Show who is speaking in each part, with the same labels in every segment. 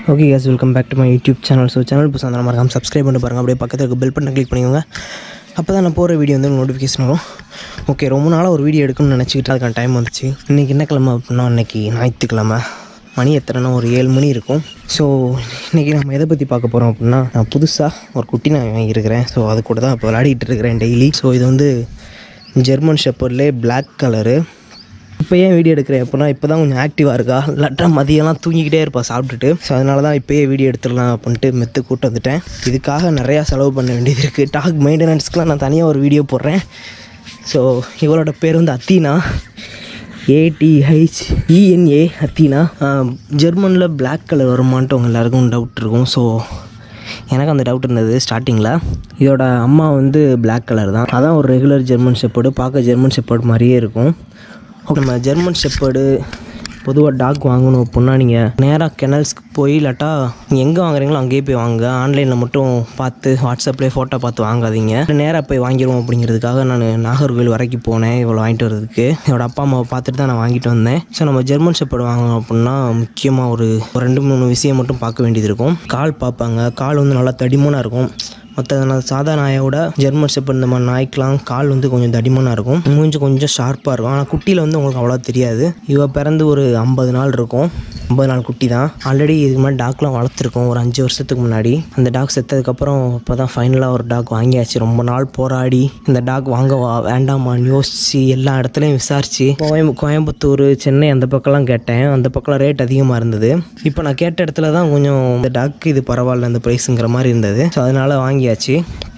Speaker 1: okay guys welcome back to my YouTube channel so channel புதுசாக இருந்தாலும் மறக்காம subscribe பண்ணி பாருங்கள் அப்படியே பக்கத்தில் இருக்க பெல் பட்டன் கிளிக் பண்ணிக்கோங்க அப்போ தான் நான் போகிற வீடியோ வந்து நோட்டிஃபிகேஷன் வரும் ஓகே ரொம்ப நாளாக ஒரு வீடியோ எடுக்கணும்னு நினச்சிக்கிட்டு அதுக்கான டைம் வந்துச்சு இன்றைக்கி என்ன கிழமை அப்படின்னா இன்றைக்கி ஞாயிற்றுக்கிழமை மணி எத்தனைனா ஒரு ஏழு மணி இருக்கும் ஸோ இன்றைக்கி நம்ம எதை பற்றி பார்க்க போகிறோம் அப்படின்னா நான் புதுசாக ஒரு குட்டி நான் வாங்கியிருக்கிறேன் ஸோ அது கூட தான் இப்போ விளையாடிட்டு இருக்கிறேன் டெய்லி ஸோ இது வந்து ஜெர்மன் ஷெப்பர்ட்லேயே பிளாக் கலரு இப்போ ஏன் வீடியோ எடுக்கிறேன் அப்படின்னா இப்போ தான் கொஞ்சம் ஆக்டிவாக இருக்கா இல்லாட்டா மதியம்லாம் தூங்கிக்கிட்டே இருப்பா சாப்பிட்டுட்டு ஸோ அதனால தான் இப்போயே வீடியோ எடுத்துடலாம் அப்படின்ட்டு மெத்து கூட்டு வந்துட்டேன் இதுக்காக நிறையா செலவு பண்ண வேண்டியது இருக்குது டாக் மெயின்டெனன்ஸ்க்குலாம் நான் தனியாக ஒரு வீடியோ போடுறேன் ஸோ இவளோட பேர் வந்து அத்தீனா ஏடிஹெச் இஎன்ஏ அத்தீனா ஜெர்மனில் Black கலர் வருமான்ட்டு உங்க எல்லாருக்கும் டவுட் இருக்கும் ஸோ எனக்கு அந்த டவுட் இருந்தது ஸ்டார்டிங்கில் இதோட அம்மா வந்து Black கலர் தான் அதான் ஒரு ரெகுலர் ஜெர்மன் ஷெப்பர்டு பார்க்க ஜெர்மன் ஷெப்பர்டு மாதிரியே இருக்கும் ஓகே நம்ம ஜெர்மன் ஷெப்பர்டு பொதுவாக டாக் வாங்கணும் அப்படின்னா நீங்கள் நேராக கெனல்ஸ்க்கு போய் இல்லாட்டா நீங்கள் எங்கே வாங்குறீங்களோ அங்கேயே போய் வாங்க ஆன்லைனில் மட்டும் பார்த்து வாட்ஸ்அப்லேயே ஃபோட்டோ பார்த்து வாங்காதீங்க நேராக போய் வாங்கிடுவோம் அப்படிங்கிறதுக்காக நான் நாகர்கோவில் வரைக்கும் போனேன் இவ்வளோ வாங்கிட்டு வரதுக்கு என்னோட அப்பா அம்மாவை பார்த்துட்டு தான் நான் வாங்கிட்டு வந்தேன் ஸோ நம்ம ஜெர்மன் ஷெப்பர்டு வாங்கணும் அப்படின்னா முக்கியமாக ஒரு ஒரு ரெண்டு மூணு விஷயம் மட்டும் பார்க்க வேண்டியது இருக்கும் கால் பார்ப்பாங்க கால் வந்து நல்லா தடிமனாக இருக்கும் மற்ற நான் சாதா நாயோட ஜெர்மன் ஷெப்பர்ட் இந்த மாதிரி நாய்க்கெலாம் கால் வந்து கொஞ்சம் தடிமனாக இருக்கும் மூஞ்சி கொஞ்சம் ஷார்ப்பாக இருக்கும் ஆனால் குட்டியில் வந்து உங்களுக்கு அவ்வளோ தெரியாது இவ பிறந்து ஒரு ஐம்பது நாள் இருக்கும் ஐம்பது நாள் குட்டி தான் ஆல்ரெடி இதுக்கு முன்னாடி டாக்லாம் வளர்த்துருக்கோம் ஒரு அஞ்சு வருஷத்துக்கு முன்னாடி அந்த டாக் செத்ததுக்கப்புறம் இப்போ தான் ஃபைனலாக ஒரு டாக் வாங்கியாச்சு ரொம்ப நாள் போராடி இந்த டாக் வாங்க வா- வேண்டாமான்னு யோசிச்சு எல்லா இடத்துலையும் விசாரிச்சு கோயம் கோயம்புத்தூர் சென்னை அந்த பக்கம்லாம் கேட்டேன் அந்த பக்கம்லாம் ரேட் அதிகமாக இருந்தது இப்போ நான் கேட்ட இடத்துல தான் கொஞ்சம் இந்த டாக்கு இது பரவாயில்ல இந்த ப்ரைஸுங்கிற மாதிரி இருந்தது ஸோ அதனால் வாங்கியாச்சு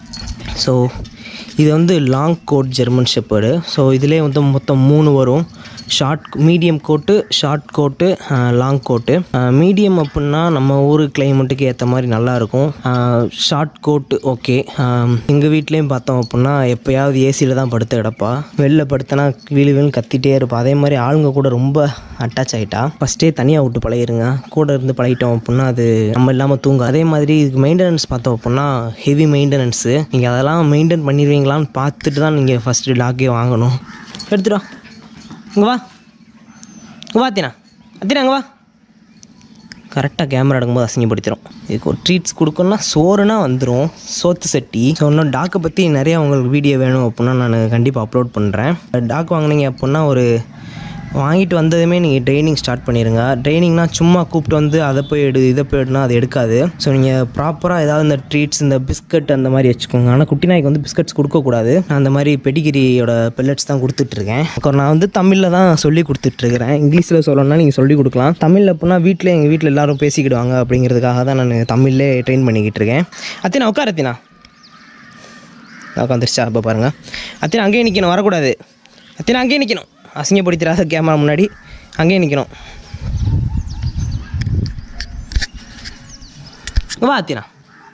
Speaker 1: ஸோ இது வந்து long coat German shepherd so இதிலே வந்து மொத்தம் மூணு வரும் short medium coat short coat long coat medium அப்படின்னா நம்ம ஊர் கிளைமேட்டுக்கு ஏற்ற மாதிரி நல்லாயிருக்கும் ஷார்ட் கோட்டு ஓகே எங்கள் வீட்லேயும் பார்த்தோம் அப்படின்னா எப்போயாவது ஏசியில் தான் படுத்து கிடப்பா வெளில படுத்தனா வீழு வீழு கத்திட்டே இருப்பா அதே மாதிரி ஆளுங்க கூட ரொம்ப அட்டாச் ஆகிட்டா ஃபஸ்ட்டே தனியாக விட்டு பழகிருங்க கூட இருந்து பழகிட்டோம் அப்படின்னா அது நம்ம இல்லாமல் தூங்க அதே மாதிரி இதுக்கு மெயின்டெனன்ஸ் பார்த்தோம் அப்படின்னா ஹெவி மெயின்டெனன்ஸு நீங்கள் அதெல்லாம் மெயின்டைன் பண்ணிடுவீங்களான்னு பார்த்துட்டு தான் நீங்கள் ஃபஸ்ட்டு டாக்கே வாங்கணும் எடுத்துடா இங்கே வா இங்கே வா அத்தினா அத்தினா அங்கே வா கரெக்டாக கேமரா எடுக்கும்போது அசிங்கப்படுத்திடும் இதுக்கு ஒரு ட்ரீட்ஸ் கொடுக்கணும்னா சோறுனா வந்துடும் சோத்து சட்டி ஸோ இன்னும் டாக்கை பற்றி நிறையா உங்களுக்கு வீடியோ வேணும் அப்படின்னா நான் கண்டிப்பாக அப்லோட் பண்ணுறேன் டாக் வாங்குனீங்க அப்படின்னா ஒரு வாங்கிட்டு வந்ததுமே நீங்கள் ட்ரைனிங் ஸ்டார்ட் பண்ணிடுங்க ட்ரைனிங்னா சும்மா கூப்பிட்டு வந்து அதை போய் எடு இதை போய் எடுனா அது எடுக்காது ஸோ நீங்கள் ப்ராப்பராக ஏதாவது இந்த ட்ரீட்ஸ் இந்த பிஸ்கட் அந்த மாதிரி வச்சுக்கோங்க ஆனால் குட்டி நாய்க்கு வந்து பிஸ்கட்ஸ் கொடுக்கக்கூடாது நான் அந்த மாதிரி பெடிகிரியோட பெல்லட்ஸ் தான் கொடுத்துட்ருக்கேன் அப்புறம் நான் வந்து தமிழில் தான் சொல்லி கொடுத்துட்ருக்கிறேன் இங்கிலீஷில் சொல்லணும்னா நீங்கள் சொல்லி கொடுக்கலாம் தமிழில் அப்படின்னா வீட்டில் எங்கள் வீட்டில் எல்லாரும் பேசிக்கிடுவாங்க அப்படிங்கிறதுக்காக தான் நான் தமிழ்லே ட்ரெயின் பண்ணிக்கிட்டு இருக்கேன் அத்தினா உட்கார் அத்தினா உட்காந்துருச்சா இப்போ பாருங்கள் அத்தினா அங்கேயே நிற்கணும் வரக்கூடாது அத்தினா அங்கேயே நிற்கணும் அசிங்கப்படுத்திடாத கேமரா முன்னாடி அங்கேயே நிற்கணும் வா அத்தினா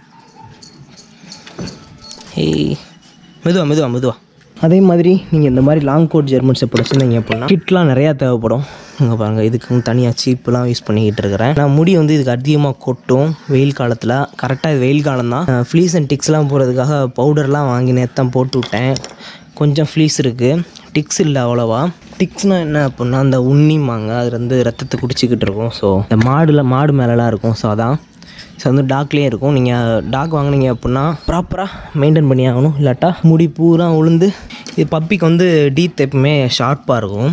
Speaker 1: ஏய் மெதுவா மெதுவா மெதுவா அதே மாதிரி நீங்கள் இந்த மாதிரி லாங் கோட் ஜெர்மன் ஷெப்பர்ட் வச்சுருந்தீங்க அப்படின்னா கிட்லாம் நிறையா தேவைப்படும் இங்கே பாருங்கள் இதுக்கு தனியாக சீப்புலாம் யூஸ் பண்ணிக்கிட்டு இருக்கிறேன் நான் முடி வந்து இதுக்கு அதிகமாக கொட்டும் வெயில் காலத்தில் கரெக்டாக இது வெயில் காலம் தான் ஃப்ளீஸ் அண்ட் டிக்ஸ்லாம் போகிறதுக்காக பவுடர்லாம் வாங்கி நேத்தான் போட்டு விட்டேன் கொஞ்சம் ஃப்ளீஸ் இருக்குது டிக்ஸ் இல்லை அவ்வளோவா டிக்ஸ்னால் என்ன அப்படின்னா அந்த உண்ணிமாங்க அது வந்து ரத்தத்தை குடிச்சிக்கிட்டு இருக்கும் ஸோ இந்த மாடுல மாடு மேலெலாம் இருக்கும் ஸோ அதான் ஸோ வந்து டாக்லேயும் இருக்கும் நீங்கள் டாக் வாங்குனீங்க அப்படின்னா ப்ராப்பராக மெயின்டைன் பண்ணி ஆகணும் இல்லாட்டா முடி பூரா உளுந்து இது பப்பிக்கு வந்து டீத் எப்பவுமே ஷார்ப்பாக இருக்கும்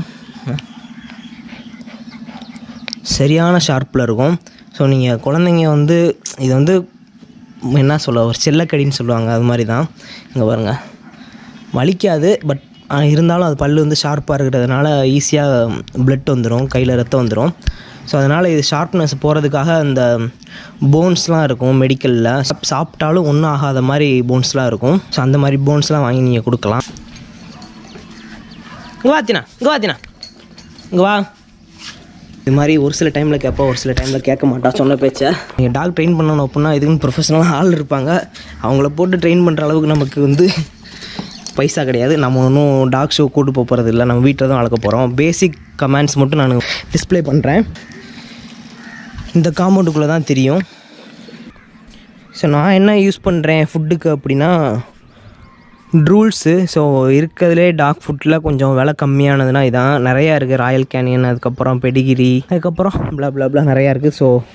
Speaker 1: சரியான ஷார்ப்பில் இருக்கும் ஸோ நீங்கள் குழந்தைங்க வந்து இது வந்து என்ன சொல்ல ஒரு செல்லக்கடின்னு சொல்லுவாங்க அது மாதிரி தான் இங்கே பாருங்கள் வலிக்காது பட் இருந்தாலும் அது பல்லு வந்து ஷார்ப்பாக இருக்கிறதுனால ஈஸியாக பிளட் வந்துடும் கையில் ரத்தம் வந்துடும் ஸோ அதனால் இது ஷார்ப்னஸ் போகிறதுக்காக அந்த போன்ஸ்லாம் இருக்கும் மெடிக்கலில் சாப்பிட்டாலும் ஒன்றும் ஆகாத மாதிரி போன்ஸ்லாம் இருக்கும் ஸோ அந்த மாதிரி போன்ஸ்லாம் வாங்கி நீங்கள் கொடுக்கலாம் இங்கே வாத்தினா இங்கே வாத்தினா இங்கே வா இது மாதிரி ஒரு சில டைமில் கேட்பா ஒரு சில டைமில் கேட்க மாட்டா சொன்ன பேச்சை நீங்கள் டாக் ட்ரெயின் பண்ணணும் அப்படின்னா இதுக்குன்னு ப்ரொஃபஷனலாக ஆள் இருப்பாங்க அவங்கள போட்டு ட்ரெயின் பண்ணுற அளவுக்கு நமக்கு வந்து பைசா கிடையாது நம்ம ஒன்றும் டாக் ஷோ கூட்டு போக போகிறது இல்லை நம்ம வீட்டில் தான் வளர்க்க போகிறோம் பேசிக் கமெண்ட்ஸ் மட்டும் நான் டிஸ்ப்ளே பண்ணுறேன் இந்த காம்பவுண்டுக்குள்ளே தான் தெரியும் ஸோ நான் என்ன யூஸ் பண்ணுறேன் ஃபுட்டுக்கு அப்படின்னா ரூல்ஸு ஸோ இருக்கிறதுலே டாக் ஃபுட்டில் கொஞ்சம் விலை கம்மியானதுன்னா இதான் நிறையா இருக்குது ராயல் கேனியன் அதுக்கப்புறம் பெடிகிரி அதுக்கப்புறம் blah blah blah நிறையா இருக்குது ஸோ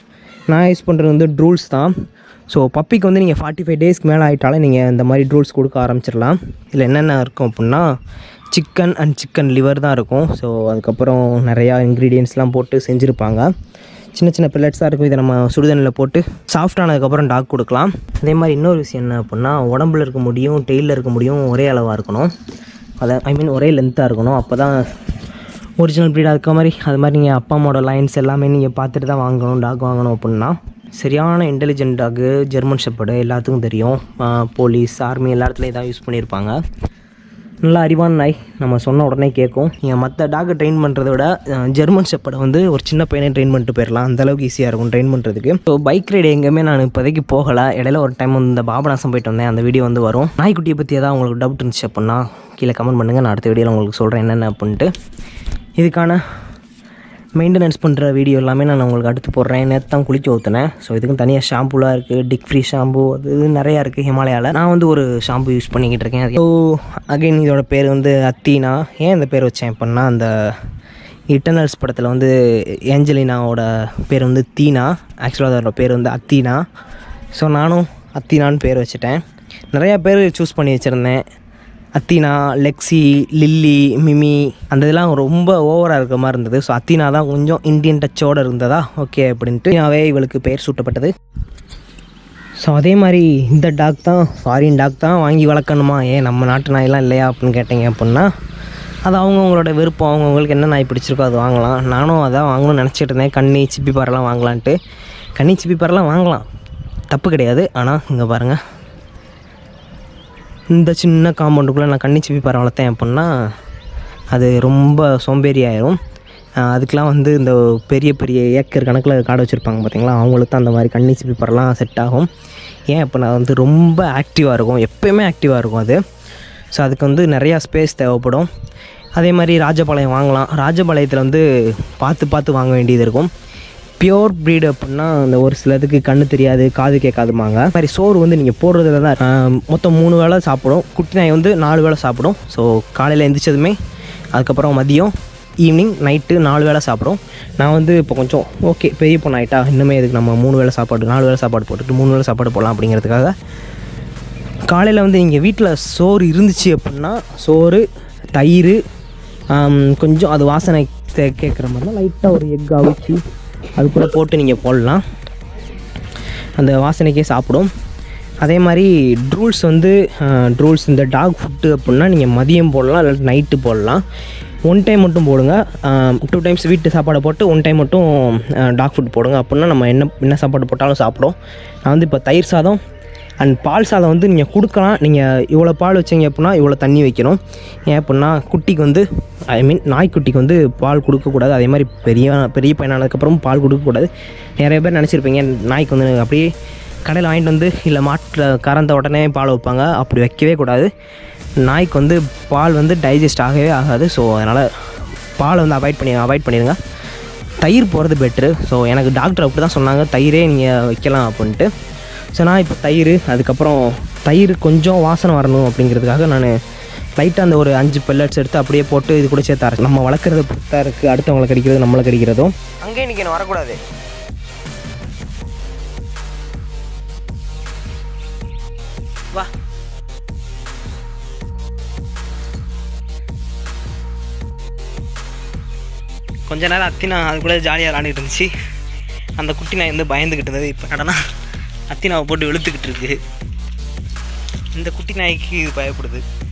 Speaker 1: நான் யூஸ் பண்ணுறது வந்து ட்ரூல்ஸ் தான் ஸோ பப்பிக்கு வந்து நீங்கள் ஃபார்ட்டி ஃபைவ் டேஸ்க்கு மேலே ஆகிட்டாலே நீங்கள் இந்த மாதிரி ட்ரூல்ஸ் கொடுக்க ஆரம்பிச்சிடலாம் இதில் என்னென்ன இருக்கும் அப்படின்னா சிக்கன் அண்ட் சிக்கன் லிவர் தான் இருக்கும் ஸோ அதுக்கப்புறம் நிறையா இன்க்ரீடியன்ஸ்லாம் போட்டு செஞ்சுருப்பாங்க சின்ன சின்ன பில்லட்ஸாக இருக்கும் இதை நம்ம சுடுதண்ணில் போட்டு சாஃப்ட் ஆனதுக்கப்புறம் டாக் கொடுக்கலாம் அதே மாதிரி இன்னொரு விஷயம் என்ன அப்படின்னா உடம்புல இருக்க முடியும் டெய்லில் இருக்க முடியும் ஒரே அளவாக இருக்கணும் அதை ஐ மீன் ஒரே லென்த்தாக இருக்கணும் அப்போ தான் ஒரிஜினல் ப்ரீட் அதுக்க மாதிரி அது மாதிரி நீங்கள் அப்பா அம்மாவோட லைன்ஸ் எல்லாமே நீங்கள் பார்த்துட்டு தான் வாங்கணும் டாக் வாங்கணும் அப்படின்னா சரியான இன்டெலிஜென்ட் டாகு ஜெர்மன் ஷெப்பர்டு எல்லாத்துக்கும் தெரியும் போலீஸ் ஆர்மி எல்லா இடத்துலையும் தான் யூஸ் பண்ணியிருப்பாங்க நல்லா அறிவான நாய் நம்ம சொன்ன உடனே கேட்கும் நீங்கள் மற்ற டாகை ட்ரெயின் பண்ணுறத விட அஹ், ஜெர்மன் ஷெப்பர்டை வந்து ஒரு சின்ன பையனை ட்ரெயின் பண்ணிட்டு போயிடலாம் அந்தளவுக்கு ஈஸியாக இருக்கும் ட்ரெயின் பண்ணுறதுக்கு ஸோ பைக் ரைடு எங்கேயுமே நான் இப்போதைக்கு போகலை இடையில ஒரு டைம் வந்து இந்த பாபநாசம் போயிட்டு வந்தேன் அந்த வீடியோ வந்து வரும் நாய்க்குட்டியை பற்றி ஏதாவது உங்களுக்கு டவுட் இருந்துச்சு அப்படின்னா கீழே கமெண்ட் பண்ணுங்கள் நான் அடுத்த வீடியோவில் உங்களுக்கு சொல்கிறேன் என்னென்ன அப்படின்ட்டு இதுக்கான மெயின்டெனன்ஸ் பண்ணுற வீடியோ எல்லாமே நான் உங்களுக்கு அடுத்து போடுறேன் நேற்று தான் குளிக்க ஊற்றுனேன் ஸோ இதுக்கும் தனியாக ஷாம்புலாம் இருக்குது டிக் ஃப்ரீ ஷாம்பு அது இது நிறையா இருக்குது ஹிமாலயாவில் நான் வந்து ஒரு ஷாம்பு யூஸ் பண்ணிக்கிட்டு இருக்கேன் ஸோ அகைன் இதோட பேர் வந்து அத்தீனா ஏன் இந்த பேர் வச்சேன் அப்படின்னா அந்த இட்டர்னல்ஸ் படத்தில் வந்து ஏஞ்சலினாவோட பேர் வந்து தீனா ஆக்சுவலாக அதோட பேர் வந்து அத்தீனா ஸோ நானும் அத்தீனான்னு பேர் வச்சுட்டேன் நிறையா பேர் சூஸ் பண்ணி வச்சுருந்தேன் அத்தீனா லெக்ஸி லில்லி மிமி அந்த இதெல்லாம் ரொம்ப ஓவராக இருக்கிற மாதிரி இருந்தது ஸோ அத்தீனா தான் கொஞ்சம் இந்தியன் டச்சோடு இருந்ததா ஓகே அப்படின்ட்டு அவே இவளுக்கு பெயர் சூட்டப்பட்டது ஸோ அதே மாதிரி இந்த டாக் தான் ஃபாரின் டாக் தான் வாங்கி வளர்க்கணுமா ஏன் நம்ம நாட்டு நாயெல்லாம் இல்லையா அப்படின்னு கேட்டிங்க அப்படின்னா அது அவங்கவுங்களோட விருப்பம் அவங்கவுங்களுக்கு என்ன நாய் பிடிச்சிருக்கோ அது வாங்கலாம் நானும் அதான் வாங்கணும்னு நினச்சிட்டு இருந்தேன் கன்னி சிப்பி பாரெல்லாம் வாங்கலான்ட்டு கன்னி சிப்பி பாரெல்லாம் வாங்கலாம் தப்பு கிடையாது ஆனால் இங்கே பாருங்கள் இந்த சின்ன காம்பவுண்டுக்குள்ளே நான் கன்னி சிப்பி பாறை வளர்த்தேன் அப்படின்னா அது ரொம்ப சோம்பேறி ஆயிரும் ஆஹ் அதுக்கெலாம் வந்து இந்த பெரிய பெரிய ஏக்கர் கணக்கில் காடை வச்சுருப்பாங்க பார்த்தீங்களா அவங்களுக்கு தான் அந்த மாதிரி கன்னி சிப்பி பாறைலாம் செட் ஆகும் ஏன் அப்படின்னா அது வந்து ரொம்ப ஆக்டிவாக இருக்கும் எப்போயுமே ஆக்டிவாக இருக்கும் அது ஸோ அதுக்கு வந்து நிறையா ஸ்பேஸ் தேவைப்படும் அதே மாதிரி ராஜபாளையம் வாங்கலாம் ராஜபாளையத்தில் வந்து பார்த்து பார்த்து வாங்க வேண்டியது இருக்கும் பியோர் ப்ரீடு அப்படின்னா அந்த ஒரு சிலதுக்கு கண்ணு தெரியாது காது கேட்காதுமாங்க அது மாதிரி சோறு வந்து நீங்கள் போடுறதுல தான் ஆஹ், மொத்தம் மூணு வேளை சாப்பிடும் குட்டி நாய் வந்து நாலு வேளை சாப்பிடும் ஸோ காலையில் எந்திரிச்சதுமே அதுக்கப்புறம் மதியம் ஈவினிங் நைட்டு நாலு வேளை சாப்பிடும் நான் வந்து இப்போ கொஞ்சம் ஓகே பெரிய பொண்ணு ஆகிட்டா இன்னுமே இதுக்கு நம்ம மூணு வேளை சாப்பாடு நாலு வேளை சாப்பாடு போட்டுட்டு மூணு வேளை சாப்பாடு போடலாம் அப்படிங்கிறதுக்காக காலையில் வந்து நீங்கள் வீட்டில் சோறு இருந்துச்சு அப்படின்னா சோறு தயிர் ஆம், கொஞ்சம் அது வாசனை தே- கேட்குற மாதிரினா லைட்டாக ஒரு எக் அவிச்சு அது கூட போட்டு நீங்கள் போடலாம் அந்த வாசனைக்கே சாப்பிடும் அதே மாதிரி ட்ரூல்ஸ் வந்து ட்ரூல்ஸ் இந்த டாக் ஃபுட்டு அப்படின்னா நீங்கள் மதியம் போடலாம் இல்லாட்டி நைட்டு போடலாம் ஒன் டைம் மட்டும் போடுங்க டூ டைம்ஸ் வீட்டு சாப்பாடை போட்டு ஒன் டைம் மட்டும் டாக் ஃபுட் போடுங்க அப்படின்னா நம்ம என்ன என்ன சாப்பாடு போட்டாலும் சாப்பிடும் நான் வந்து இப்போ தயிர் சாதம் அண்ட் பால் சாதம் வந்து நீங்கள் கொடுக்கலாம் நீங்கள் இவ்வளோ பால் வச்சீங்க அப்படின்னா இவ்வளோ தண்ணி வைக்கணும் ஏன் அப்படின்னா குட்டிக்கு வந்து ஐ மீன் நாய்க்குட்டிக்கு வந்து பால் கொடுக்கக்கூடாது அதே மாதிரி பெரிய பெரிய பையனானதுக்கப்புறம் பால் கொடுக்கக்கூடாது நிறைய பேர் நினச்சிருப்பீங்க நாய்க்கு வந்து அப்படியே கடையில் வாங்கிட்டு வந்து இல்லை மாட்டில் கறந்த உடனே பால் வைப்பாங்க அப்படி வைக்கவே கூடாது நாய்க்கு வந்து பால் வந்து டைஜஸ்ட் ஆகவே ஆகாது ஸோ அதனால் பாலை வந்து அவாய்ட் பண்ணி அவாய்ட் பண்ணிடுங்க தயிர் போகிறது பெட்ரு ஸோ எனக்கு டாக்டர் அப்படி தான் சொன்னாங்க தயிரே நீங்கள் வைக்கலாம் அப்படின்ட்டு ஸோ நான் இப்போ தயிர் அதுக்கப்புறம் தயிர் கொஞ்சம் வாசனை வரணும் அப்படிங்கிறதுக்காக நான் லைட்டாக அந்த ஒரு அஞ்சு பெல்லட்ஸ் எடுத்து அப்படியே போட்டு இது கூட சேர்த்து அரைச்சு நம்ம வளர்க்குறது பொறுத்தா இருக்குது அடுத்தவங்களை கடிக்கிறது நம்மளை கடிக்கிறதும் அங்கே நிற்கணும் வரக்கூடாது வா கொஞ்ச நேரம் அத்தினா அது கூட ஜாலியாக விளாண்டுட்டு இருந்துச்சு அந்த குட்டி நாய் வந்து பயந்துக்கிட்டு இருந்தது இப்போ நடனா அத்தினாவை போட்டு வெளுத்துக்கிட்டு இருக்கு இந்த குட்டி நாய்க்கு இது பயப்படுது